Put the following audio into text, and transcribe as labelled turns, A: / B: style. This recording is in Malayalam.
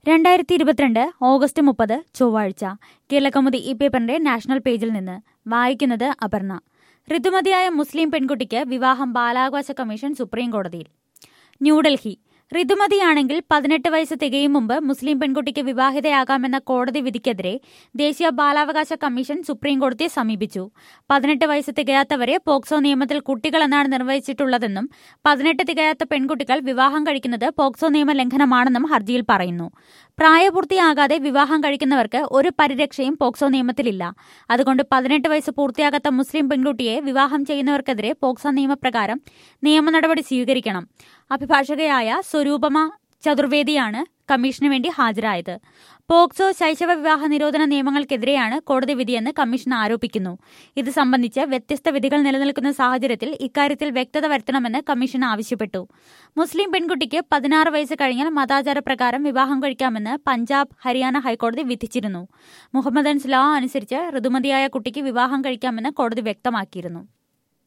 A: രണ്ടായിരത്തി ഇരുപത്തിരണ്ട് ഓഗസ്റ്റ് മുപ്പത് ചൊവ്വാഴ്ച കേരളകൗമുദി ഈ പേപ്പറിന്റെ നാഷണൽ പേജിൽ നിന്ന് വായിക്കുന്നത് അപർണ ഋതുമതിയായ മുസ്ലിം പെൺകുട്ടിക്ക് വിവാഹം ബാലാവകാശ കമ്മീഷൻ സുപ്രീം കോടതിയിൽ ന്യൂഡൽഹി ഋതുമതിയാണെങ്കിൽ പതിനെട്ട് വയസ്സ് തികയും മുമ്പ് മുസ്ലിം പെൺകുട്ടിക്ക് വിവാഹിതയാകാമെന്ന കോടതി വിധിക്കെതിരെ ദേശീയ ബാലാവകാശ കമ്മീഷൻ സുപ്രീം കോടതിയെ സമീപിച്ചു പതിനെട്ട് വയസ്സ് തികയാത്തവരെ പോക്സോ നിയമത്തിൽ കുട്ടികളെന്നാണ് നിർവഹിച്ചിട്ടുള്ളതെന്നും പതിനെട്ട് തികയാത്ത പെൺകുട്ടികൾ വിവാഹം കഴിക്കുന്നത് പോക്സോ നിയമ ലംഘനമാണെന്നും ഹർജിയിൽ പറയുന്നു പ്രായപൂർത്തിയാകാതെ വിവാഹം കഴിക്കുന്നവർക്ക് ഒരു പരിരക്ഷയും പോക്സോ നിയമത്തിലില്ല അതുകൊണ്ട് പതിനെട്ട് വയസ്സ് പൂർത്തിയാകാത്ത മുസ്ലിം പെൺകുട്ടിയെ വിവാഹം ചെയ്യുന്നവർക്കെതിരെ പോക്സോ നിയമപ്രകാരം നിയമ നടപടി സ്വീകരിക്കണം അഭിഭാഷകയായ സ്വരൂപമ ചതുർവേദിയാണ് കമ്മീഷന് വേണ്ടി ഹാജരായത് പോക്സോ ശൈശവ വിവാഹ നിരോധന നിയമങ്ങൾക്കെതിരെയാണ് കോടതി വിധിയെന്ന് കമ്മീഷൻ ആരോപിക്കുന്നു ഇത് സംബന്ധിച്ച് വ്യത്യസ്ത വിധികൾ നിലനിൽക്കുന്ന സാഹചര്യത്തിൽ ഇക്കാര്യത്തിൽ വ്യക്തത വരുത്തണമെന്ന് കമ്മീഷൻ ആവശ്യപ്പെട്ടു മുസ്ലിം പെൺകുട്ടിക്ക് പതിനാറ് വയസ്സ് കഴിഞ്ഞാൽ മതാചാര പ്രകാരം വിവാഹം കഴിക്കാമെന്ന് പഞ്ചാബ് ഹരിയാന ഹൈക്കോടതി വിധിച്ചിരുന്നു മുഹമ്മദൻസ് ലോ അനുസരിച്ച് ഋതുമതിയായ കുട്ടിക്ക് വിവാഹം കഴിക്കാമെന്ന് കോടതി വ്യക്തമാക്കിയിരുന്നു